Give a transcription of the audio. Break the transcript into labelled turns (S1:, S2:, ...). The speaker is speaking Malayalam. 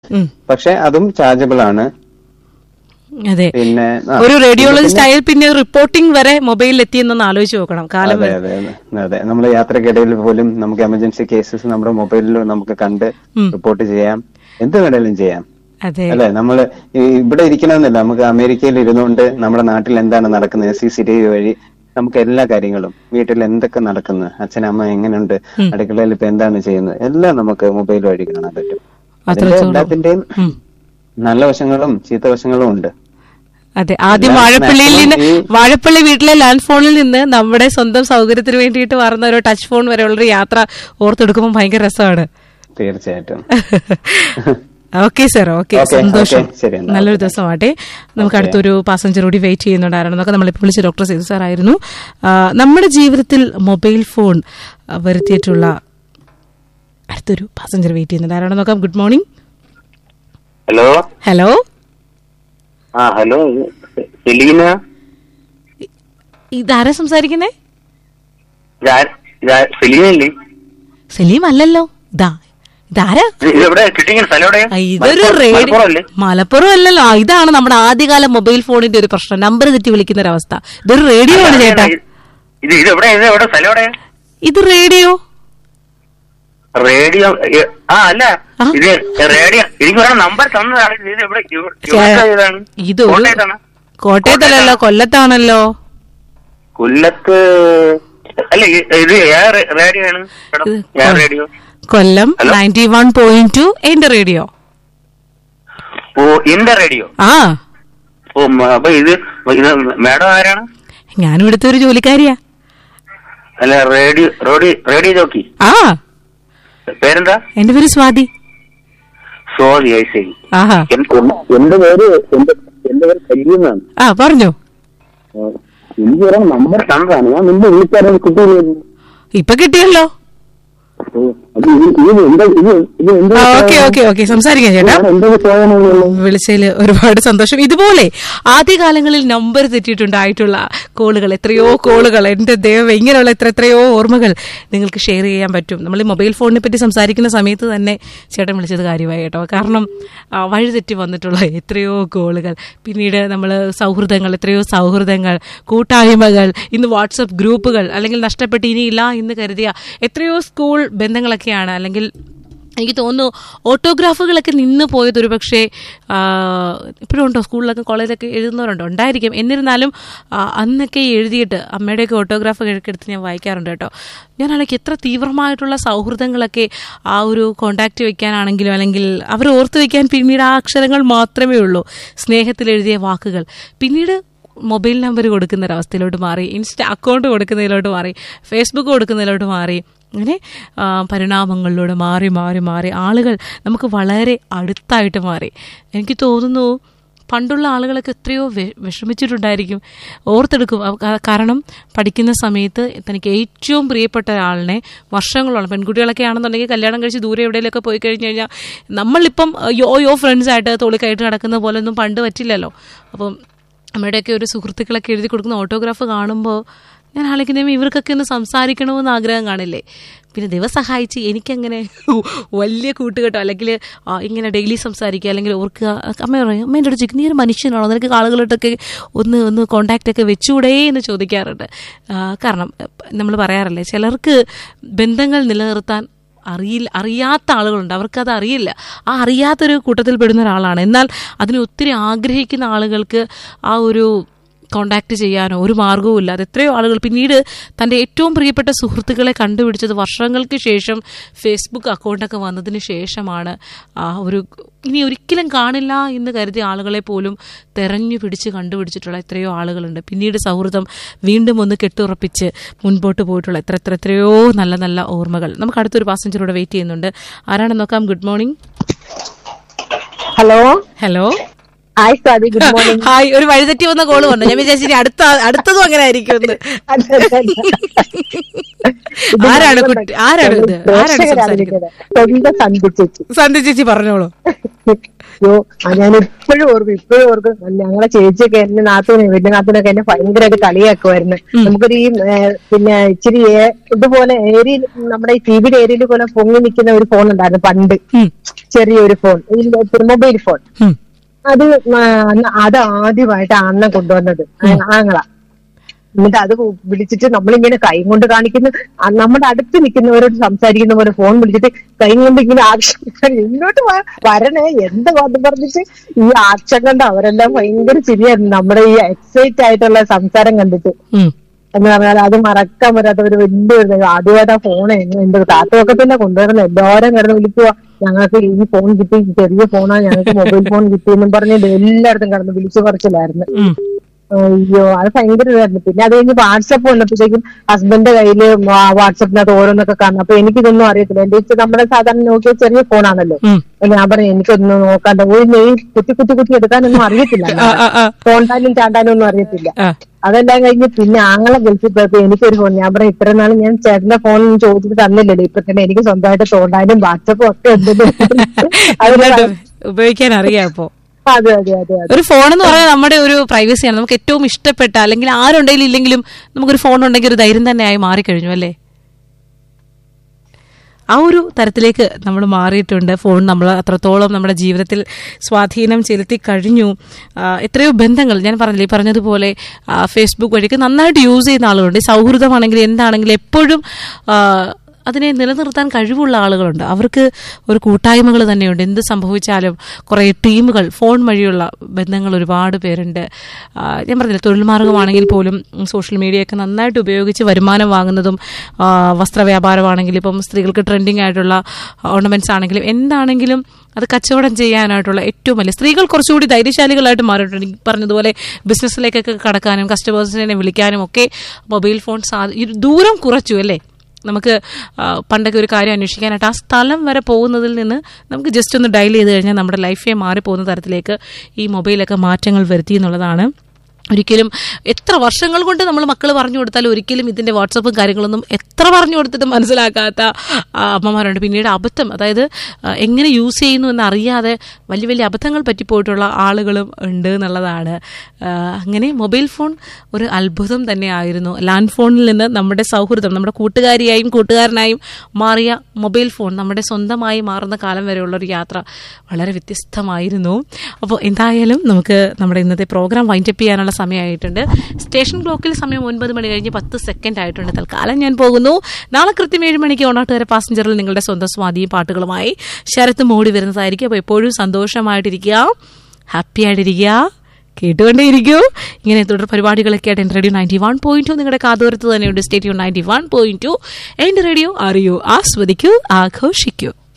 S1: ഉം.
S2: പക്ഷെ അതും ചാർജബിൾ ആണ്
S1: അതെ
S2: പിന്നെ ആ,
S1: ഒരു റേഡിയോളജിസ്റ്റ് ആയാൽ പിന്നെ റിപ്പോർട്ടിംഗ് വരെ മൊബൈലിൽ എത്തിയെന്നൊന്ന് ആലോചിച്ച് നോക്കണം കാലം
S2: അതെ
S1: വരെ
S2: അതെ അതെ നമ്മൾ യാത്രക്കിടയിൽ പോലും നമുക്ക് എമർജൻസി കേസസ് നമ്മുടെ മൊബൈലിൽ നമുക്ക് കണ്ട്
S1: ഉം.
S2: റിപ്പോർട്ട് ചെയ്യാം എന്ത് വേണേലും ചെയ്യാം
S1: അതെ
S2: അല്ലെ നമ്മള് ഈ ഇവിടെ ഇരിക്കണമെന്നില്ല നമുക്ക് അമേരിക്കയിൽ ഇരുന്നുകൊണ്ട് നമ്മുടെ നാട്ടിൽ എന്താണ് നടക്കുന്നത് സി സി ടി വി വഴി നമുക്ക് എല്ലാ കാര്യങ്ങളും വീട്ടിൽ എന്തൊക്കെ നടക്കുന്നു അച്ഛനമ്മ എങ്ങനെയുണ്ട് അടുക്കളയിൽ ഇപ്പൊ എന്താണ് ചെയ്യുന്നത് എല്ലാം നമുക്ക് മൊബൈൽ വഴി കാണാൻ പറ്റും അതിന്റെ
S1: അത്രത്തോളം.
S2: എല്ലാത്തിന്റെയും
S1: ഉം.
S2: നല്ല വശങ്ങളും ചീത്ത വശങ്ങളും ഉണ്ട്
S1: അതെ ആദ്യം
S2: എല്ലാ
S1: വാഴപ്പള്ളിയിൽ നിന്ന്
S2: maximum ഈ-
S1: വാഴപ്പള്ളി വീട്ടിലെ ലാൻഡ് ഫോണിൽ നിന്ന് നമ്മുടെ സ്വന്തം സൗകര്യത്തിന് വേണ്ടിയിട്ട് മാറുന്ന ഒരു ടച്ച് ഫോൺ വരെയുള്ളൊരു യാത്ര ഓർത്തെടുക്കുമ്പോൾ ഭയങ്കര രസമാണ്
S2: തീർച്ചയായിട്ടും
S1: ഓക്കെ സർ ഓക്കെ
S2: Okay,
S1: സന്തോഷം
S2: okay, ശരി എന്നാ.
S1: നല്ലൊരു ദിവസമാട്ടെ നമുക്ക്
S2: Okay.
S1: അടുത്തൊരു പാസഞ്ചർ കൂടി വെയിറ്റ് ചെയ്യുന്നുണ്ടായിരുന്നു എന്നൊക്കെ നമ്മളിപ്പോൾ വിളിച്ച ഡോക്ടർ സേതു സാർ ആയിരുന്നു ആ, നമ്മുടെ ജീവിതത്തിൽ മൊബൈൽ ഫോൺ ആ, വരുത്തിയിട്ടുള്ള അടുത്തൊരു പാസഞ്ചർ വെയിറ്റ് ചെയ്യുന്നുണ്ടായിരുന്നു നോക്കാം ഗുഡ് മോർണിംഗ്
S3: ഹലോ
S1: ഹലോ
S3: ആ ഹലോ സെലീന
S1: ഇതാരാ സംസാരിക്കുന്നേ
S3: സെലീന അല്ലേ
S1: സലീം അല്ലല്ലോ ഇതാ ഇതാരാ
S3: ഇതെവിടെ കിട്ടിയ സ്ഥലം എവിടെയാ
S1: ആ, ഇതൊരു
S3: മലപ്പുറം-
S1: റേഡിയോ
S3: മലപ്പുറം അല്ലേ
S1: മലപ്പുറം അല്ലല്ലോ ആ, ഇതാണ് നമ്മുടെ ആദ്യകാല മൊബൈൽ ഫോണിന്റെ ഒരു പ്രശ്നം നമ്പർ തെറ്റി വിളിക്കുന്ന ഒരു അവസ്ഥ ഇതൊരു റേഡിയോ ആണ് ചേട്ടാ
S3: ഇത് ഇത് എവിടെ ഇത് എവിടെ സ്ഥലം എവിടെ
S1: ഇത് റേഡിയോ
S3: റേഡിയോ ഏ, ആ അല്ല
S1: ആ?
S3: ഇത് റേഡിയോ എനിക്ക് ഒരു നമ്പർ തന്നതാണ് ഇത് എവിടെ ഇവ- ഇവിടുത്തെ ഇതാണ്
S1: ഇത് ഒരു
S3: കോട്ടയത്താണ്
S1: കോട്ടയത്തല്ലല്ലോ കൊല്ലത്താണല്ലോ
S3: കൊല്ലത്ത് അല്ല ഇ- ഇത് ഏ റേ- റേഡിയോ ആണ് മേഡം
S1: ഇത്
S3: ഏ
S1: കൊ-
S3: radio
S1: Kollam
S3: hello?
S1: Ninety one point two എന്റെ റേഡിയോ
S3: ഓ എന്റെ റേഡിയോ
S1: ആ
S3: ഓ മ- അപ്പൊ ഇത് ഇത് മേഡം ആരാണ്
S1: ഞാനും ഇവിടുത്തെ ഒരു ജോലിക്കാരിയാ
S3: അല്ല റേഡിയോ റേഡിയോ റേഡിയോ ജോക്കി
S1: ആ
S3: പേരെന്താ
S1: എന്റെ പേര് സ്വാതി
S3: സോറി ഐ ശരി
S1: ആഹാ
S3: എന്റെ പേര് എന്റെ എന്റെ പേര് സജീവനാണ്
S1: ആ പറഞ്ഞോ
S3: എനിക്ക് ഒരു നമ്പർ തന്നതാണ് ഞാൻ നിന്റെ വിളിച്ചാലും കിട്ടിയില്ലായിരുന്നു
S1: ഇപ്പൊ കിട്ടിയല്ലോ
S3: ഓ, അത് ഇത് ഇത് എന്താ ഇത് ഇത് എന്താ
S1: ഓക്കെ ഓക്കെ ഓക്കെ സംസാരിക്കാം ചേട്ടാ
S3: ഞാൻ എന്തൊക്കെ പോയാണെന്നുള്ളൂ
S1: വിളിച്ചതിൽ ഒരുപാട് സന്തോഷം ഇതുപോലെ ആദ്യകാലങ്ങളിൽ നമ്പർ തെറ്റിയിട്ടുണ്ടായിട്ടുള്ള കോളുകൾ എത്രയോ കോളുകൾ എന്റെ ദൈവം ഇങ്ങനെയുള്ള എത്ര എത്രയോ ഓർമ്മകൾ നിങ്ങൾക്ക് ഷെയർ ചെയ്യാൻ പറ്റും നമ്മൾ ഈ മൊബൈൽ ഫോണിനെ പറ്റി സംസാരിക്കുന്ന സമയത്ത് തന്നെ ചേട്ടൻ വിളിച്ചത് കാര്യമായി കേട്ടോ കാരണം ആ, വഴിതെറ്റി വന്നിട്ടുള്ള എത്രയോ കോളുകൾ പിന്നീട് നമ്മൾ സൗഹൃദങ്ങൾ എത്രയോ സൗഹൃദങ്ങൾ കൂട്ടായ്മകൾ ഇന്ന് വാട്സപ്പ് ഗ്രൂപ്പുകൾ അല്ലെങ്കിൽ നഷ്ടപ്പെട്ട് ഇനിയില്ല എന്ന് കരുതിയ എത്രയോ സ്കൂൾ ബന്ധങ്ങളൊക്കെയാണ് അല്ലെങ്കിൽ എനിക്ക് തോന്നുന്നു ഓട്ടോഗ്രാഫുകളൊക്കെ നിന്ന് പോയത് ഒരു പക്ഷേ ഇപ്പോഴും ഉണ്ടോ സ്കൂളിലൊക്കെ കോളേജിലൊക്കെ എഴുതുന്നവരുണ്ടോ ഉണ്ടായിരിക്കും എന്നിരുന്നാലും ആ, അന്നൊക്കെ എഴുതിയിട്ട് അമ്മയുടെയൊക്കെ ഓട്ടോഗ്രാഫ് എടുത്ത് ഞാൻ വായിക്കാറുണ്ട് കേട്ടോ ഞാനാണെങ്കിൽ എത്ര തീവ്രമായിട്ടുള്ള സൗഹൃദങ്ങളൊക്കെ ആ ഒരു കോണ്ടാക്ട് വെക്കാനാണെങ്കിലും അല്ലെങ്കിൽ അവർ ഓർത്ത് വെക്കാൻ പിന്നീട് ആ അക്ഷരങ്ങൾ മാത്രമേ ഉള്ളൂ സ്നേഹത്തിൽ എഴുതിയ വാക്കുകൾ പിന്നീട് മൊബൈൽ നമ്പർ കൊടുക്കുന്ന ഒരവസ്ഥയിലോട്ട് മാറി ഇൻസ്റ്റ അക്കൗണ്ട് കൊടുക്കുന്നതിലോട്ട് മാറി ഫേസ്ബുക്ക് കൊടുക്കുന്നതിലോട്ട് മാറി അങ്ങനെ ആ, പരിണാമങ്ങളിലൂടെ മാറി മാറി മാറി ആളുകൾ നമുക്ക് വളരെ അടുത്തായിട്ട് മാറി എനിക്ക് തോന്നുന്നു പണ്ടുള്ള ആളുകളൊക്കെ എത്രയോ വെ- വിഷമിച്ചിട്ടുണ്ടായിരിക്കും ഓർത്തെടുക്കും അവ- കാ- കാരണം പഠിക്കുന്ന സമയത്ത് തനിക്ക് ഏറ്റവും പ്രിയപ്പെട്ട ഒരാളിനെ വർഷങ്ങളോളം പെൺകുട്ടികളൊക്കെ ആണെന്നുണ്ടെങ്കിൽ കല്യാണം കഴിച്ച് ദൂരെ എവിടെയെങ്കിലൊക്കെ പോയി കഴിഞ്ഞ് കഴിഞ്ഞാൽ നമ്മളിപ്പം യോ യോ ഫ്രണ്ട്സായിട്ട് തോളിക്കായിട്ട് നടക്കുന്ന പോലെ ഒന്നും പണ്ട് പറ്റില്ലല്ലോ അപ്പം നമ്മുടെയൊക്കെ ഒരു സുഹൃത്തുക്കളൊക്കെ എഴുതി കൊടുക്കുന്ന ഓട്ടോഗ്രാഫ് കാണുമ്പോൾ ഞാൻ ആലോചിക്കുന്ന ഇവർക്കൊക്കെ ഒന്ന് സംസാരിക്കണമെന്ന് ആഗ്രഹം കാണില്ലേ പിന്നെ ദൈവം സഹായിച്ച് എനിക്കങ്ങനെ വലിയ കൂട്ടുകെട്ടോ അല്ലെങ്കിൽ ആ, ഇങ്ങനെ ഡെയിലി സംസാരിക്കുക അല്ലെങ്കിൽ ഓർക്കുക അമ്മ പറയും അമ്മ എൻ്റെ അടുത്ത് നീ ഒരു മനുഷ്യനാണോ നിനക്ക് ആളുകളോട്ടൊക്കെ ഒന്ന് ഒന്ന് കോണ്ടാക്റ്റ് ഒക്കെ വെച്ചുകൂടേ എന്ന് ചോദിക്കാറുണ്ട് ആ, കാരണം നമ്മൾ പറയാറില്ലേ ചിലർക്ക് ബന്ധങ്ങൾ നിലനിർത്താൻ അറിയില്ല അറിയാത്ത ആളുകളുണ്ട് അവർക്കത് അറിയില്ല ആ അറിയാത്തൊരു കൂട്ടത്തിൽ പെടുന്ന ഒരാളാണ് എന്നാൽ അതിനെ ഒത്തിരി ആഗ്രഹിക്കുന്ന ആളുകൾക്ക് ആ ഒരു കോണ്ടാക്ട് ചെയ്യാനോ ഒരു മാർഗവും ഇല്ല അത് എത്രയോ ആളുകൾ പിന്നീട് തൻ്റെ ഏറ്റവും പ്രിയപ്പെട്ട സുഹൃത്തുക്കളെ കണ്ടുപിടിച്ചത് വർഷങ്ങൾക്ക് ശേഷം ഫേസ്ബുക്ക് അക്കൗണ്ടൊക്കെ വന്നതിന് ശേഷമാണ് ആ ഒരു ഇനി ഒരിക്കലും കാണില്ല എന്ന് കരുതിയ ആളുകളെ പോലും തെരഞ്ഞു പിടിച്ച് കണ്ടുപിടിച്ചിട്ടുള്ള എത്രയോ ആളുകളുണ്ട് പിന്നീട് സൗഹൃദം വീണ്ടും ഒന്ന് കെട്ടുറപ്പിച്ച് മുൻപോട്ട് പോയിട്ടുള്ള എത്ര എത്ര എത്രയോ നല്ല നല്ല ഓർമ്മകൾ നമുക്ക് അടുത്തൊരു പാസഞ്ചറോടെ വെയിറ്റ് ചെയ്യുന്നുണ്ട് ആരാണെന്ന് നോക്കാം good morning
S4: hello
S1: hello
S4: hi Swathi good morning
S1: hi ഒരു വഴിതെറ്റി വന്ന കോള് വന്നു ഞാൻ വിചാരിച്ചു ഇനി അടുത്ത അടുത്തതും അങ്ങനെ ആയിരിക്കും എന്ന് ആരാണ് കുട്ടി ആരാണ് ഇത് ആരാണ് സംസാരിക്കുന്നത്
S4: സ്വന്തം സന്ധി ചേച്ചി
S1: സന്ധ്യ ചേച്ചി പറഞ്ഞോളൂ
S4: അയ്യോ ആ ഞാൻ ഇപ്പോഴും ഓർക്കും ഇപ്പോഴും ഓർക്കും ഞങ്ങളെ ചേച്ചിയൊക്കെ എന്നെ നാത്തൂനെ വലിയ നാത്തൂനൊക്കെ എന്നെ ഭയങ്കരമായിട്ട് കളിയാക്കുമായിരുന്നു നമുക്കൊരു ഈ ഏ, പിന്നെ ഇച്ചിരി ഏ- ഇതുപോലെ ഏരിയയിൽ നമ്മുടെ ഈ ടി വിയുടെ ഏരിയയിൽ പോലെ പൊങ്ങി നിൽക്കുന്ന ഒരു ഫോൺ ഉണ്ടായിരുന്നു പണ്ട്
S1: ഉം.
S4: ചെറിയൊരു ഫോൺ മൊബൈൽ ഫോൺ
S1: ഉം.
S4: അത് ആ, അന്ന് അത് ആദ്യമായിട്ട് അണ്ണൻ കൊണ്ടുവന്നത് ആ- ആങ്ങള എന്നിട്ട് അത് വിളിച്ചിട്ട് നമ്മളിങ്ങനെ കൈ കൊണ്ട് കാണിക്കുന്ന ആ, നമ്മുടെ അടുത്ത് നിൽക്കുന്നവരോട് സംസാരിക്കുന്ന പോലെ ഫോൺ വിളിച്ചിട്ട് കൈ കൊണ്ട് ഇങ്ങനെ ആക്ഷൻ ഇങ്ങോട്ട് വാ, വരണേ എന്താ വന്ന് പറഞ്ഞിട്ട് ഈ ആക്ഷൻ കണ്ട് അവരെല്ലാം ഭയങ്കര ശരിയായിരുന്നു നമ്മുടെ ഈ എക്സൈറ്റ് ആയിട്ടുള്ള സംസാരം കണ്ടിട്ട്
S1: ഉം.
S4: എന്ന് പറഞ്ഞാൽ അത് മറക്കാൻ പറ്റാത്ത ഒരു വലിയൊരു ഇത്. ആദ്യമായിട്ട് ആ ഫോൺ എന്റെ താത്തയൊക്കെ തന്നെ കൊണ്ടുവരുന്നത് എല്ലാവരും കിടന്ന് വിളിക്കുക ഞങ്ങൾക്ക് ഈ ഫോൺ കിട്ടി ഈ ചെറിയ ഫോണാ ഞങ്ങൾക്ക് മൊബൈൽ ഫോൺ കിട്ടിയെന്നും പറഞ്ഞ് എല്ലായിടത്തും കിടന്ന് വിളിച്ചു പറിച്ചില്ലായിരുന്നു
S1: ഉം.
S4: അയ്യോ അത് ഭയങ്കര ഇതായിരുന്നു പിന്നെ അത് കഴിഞ്ഞ് വാട്സപ്പ് വന്നപ്പോഴത്തേക്കും ഹസ്ബൻഡിന്റെ കയ്യില് വാ- വാട്സപ്പിനകത്ത് ഓരോന്നൊക്കെ കാണും അപ്പൊ എനിക്കിതൊന്നും അറിയത്തില്ല എന്റെ ഇച്ചിരി നമ്മുടെ സാധാരണ നോക്കിയ ചെറിയ ഫോണാണല്ലോ
S1: ഉം.
S4: അപ്പൊ ഞാൻ പറഞ്ഞു എനിക്കൊന്നും നോക്കാണ്ട് ഒരു നെയ് കുത്തി കുത്തി കുത്തി എടുക്കാനൊന്നും അറിയത്തില്ല
S1: ആ, ആ, ആ.
S4: തോണ്ടാനും ചാണ്ടാനും ഒന്നും അറിയത്തില്ല
S1: ആ.
S4: അതെല്ലാം കഴിഞ്ഞ് പിന്നെ ആങ്ങളെ ഗൾഫിൽ പോയപ്പോ എനിക്കൊരു ഫോൺ ഞാൻ പറയാം ഇത്ര നാൾ ഞാൻ ചേട്ടന്റെ ഫോൺ ചോദിച്ചിട്ട് തന്നില്ലല്ലോ ഇപ്പൊ തന്നെ എനിക്ക് സ്വന്തമായിട്ട് തോണ്ടാനും വാട്സപ്പും ഒക്കെ ഉണ്ടല്ലോ
S1: അതുകൊണ്ട്
S4: അതിന്
S1: ഉപയോഗിക്കാൻ അറിയാം അപ്പോ
S4: അതെ അതെ അതെ അതെ
S1: ഒരു ഫോൺ എന്ന് പറഞ്ഞാൽ നമ്മുടെ ഒരു പ്രൈവസിയാണ് നമുക്ക് ഏറ്റവും ഇഷ്ടപ്പെട്ട അല്ലെങ്കിൽ ആരുണ്ടെങ്കിലും ഇല്ലെങ്കിലും നമുക്കൊരു ഫോൺ ഉണ്ടെങ്കിൽ ഒരു ധൈര്യം തന്നെയായി മാറിക്കഴിഞ്ഞു അല്ലേ ആ ഒരു തരത്തിലേക്ക് നമ്മൾ മാറിയിട്ടുണ്ട് ഫോൺ നമ്മൾ അത്രത്തോളം നമ്മുടെ ജീവിതത്തിൽ സ്വാധീനം ചെലുത്തി കഴിഞ്ഞു ആ, എത്രയോ ബന്ധങ്ങൾ ഞാൻ പറഞ്ഞില്ലേ ഈ പറഞ്ഞതുപോലെ ആ, ഫേസ്ബുക്ക് വഴിക്ക് നന്നായിട്ട് യൂസ് ചെയ്യുന്ന ആളുകളുണ്ട് ഈ സൗഹൃദമാണെങ്കിലും എന്താണെങ്കിലും എപ്പോഴും ആ, അതിനെ നിലനിർത്താൻ കഴിവുള്ള ആളുകളുണ്ട് അവർക്ക് ഒരു കൂട്ടായ്മകൾ തന്നെയുണ്ട് എന്ത് സംഭവിച്ചാലും കുറേ ടീമുകൾ ഫോൺ വഴിയുള്ള ബന്ധങ്ങൾ ഒരുപാട് പേരുണ്ട് ആ, ഞാൻ പറഞ്ഞില്ല തൊഴിൽ മാർഗമാണെങ്കിൽ പോലും ഉം, സോഷ്യൽ മീഡിയയൊക്കെ നന്നായിട്ട് ഉപയോഗിച്ച് വരുമാനം വാങ്ങുന്നതും ആ, വസ്ത്രവ്യാപാരമാണെങ്കിലും ഇപ്പം സ്ത്രീകൾക്ക് ട്രെൻഡിങ് ആയിട്ടുള്ള ഓർണമെന്റ്സ് ആണെങ്കിലും എന്താണെങ്കിലും അത് കച്ചവടം ചെയ്യാനായിട്ടുള്ള ഏറ്റവും വലിയ സ്ത്രീകൾ കുറച്ചുകൂടി ധൈര്യശാലികളായിട്ട് മാറിയിട്ടുണ്ട് ഈ പറഞ്ഞതുപോലെ ബിസിനസ്സിലേക്കൊക്കെ കടക്കാനും കസ്റ്റമേഴ്സിനെ വിളിക്കാനും ഒക്കെ മൊബൈൽ ഫോൺ സാധി ഈ ദൂരം കുറച്ചു അല്ലേ നമുക്ക് ആ, പണ്ടൊക്കെ ഒരു കാര്യം അന്വേഷിക്കാനായിട്ട് ആ സ്ഥലം വരെ പോകുന്നതിൽ നിന്ന് നമുക്ക് ജസ്റ്റ് ഒന്ന് ഡയൽ ചെയ്ത് കഴിഞ്ഞാൽ നമ്മുടെ ലൈഫേ മാറിപ്പോകുന്ന തരത്തിലേക്ക് ഈ മൊബൈലൊക്കെ മാറ്റങ്ങൾ വരുത്തി എന്നുള്ളതാണ് ഒരിക്കലും എത്ര വർഷങ്ങൾ കൊണ്ട് നമ്മൾ മക്കൾ പറഞ്ഞു കൊടുത്താലും ഒരിക്കലും ഇതിന്റെ വാട്സപ്പും കാര്യങ്ങളൊന്നും എത്ര പറഞ്ഞു കൊടുത്തിട്ട് മനസ്സിലാക്കാത്ത ആ, അമ്മമാരുണ്ട് പിന്നീട് അബദ്ധം അതായത് ആ, എങ്ങനെ യൂസ് ചെയ്യുന്നു എന്ന് അറിയാതെ വലിയ വലിയ അബദ്ധങ്ങൾ പറ്റിപ്പോയിട്ടുള്ള ആളുകളും ഉണ്ട് എന്നുള്ളതാണ് ആ, അങ്ങനെ മൊബൈൽ ഫോൺ ഒരു അത്ഭുതം തന്നെയായിരുന്നു ലാൻഡ് ഫോണിൽ നിന്ന് നമ്മുടെ സൗഹൃദം നമ്മുടെ കൂട്ടുകാരിയായും കൂട്ടുകാരനായും മാറിയ മൊബൈൽ ഫോൺ നമ്മുടെ സ്വന്തമായി മാറുന്ന കാലം വരെയുള്ള ഒരു യാത്ര വളരെ വ്യത്യസ്തമായിരുന്നു അപ്പോൾ എന്തായാലും നമുക്ക് നമ്മുടെ ഇന്നത്തെ പ്രോഗ്രാം വൈൻഡപ്പ് ചെയ്യാനുള്ള സമയമായിട്ടുണ്ട് സ്റ്റേഷൻ ക്ലോക്കിൽ സമയം ഒൻപത് മണി കഴിഞ്ഞ് പത്ത് സെക്കൻഡ് ആയിട്ടുണ്ട് തൽക്കാലം ഞാൻ പോകുന്നു നാളെ കൃത്യം ഏഴ് മണിക്ക് ഓണാട്ടുകാരെ പാസഞ്ചറിൽ നിങ്ങളുടെ സ്വന്തം സ്വാധീനം പാട്ടുകളുമായി ശരത്ത് മോടി വരുന്നതായിരിക്കും അപ്പോൾ എപ്പോഴും സന്തോഷമായിട്ടിരിക്കുക ഹാപ്പി ആയിട്ടിരിക്കുക കേട്ടുകൊണ്ടേയിരിക്കൂ ഇങ്ങനെ തുടർ പരിപാടികളൊക്കെ ആയിട്ട് എൻ്റെ radio ninety one point two നിങ്ങളുടെ കാതോരത്ത് തന്നെയുണ്ട് state ninety one point two എൻ്റെ റേഡിയോ അറിയൂ ആസ്വദിക്കൂ ആഘോഷിക്കൂ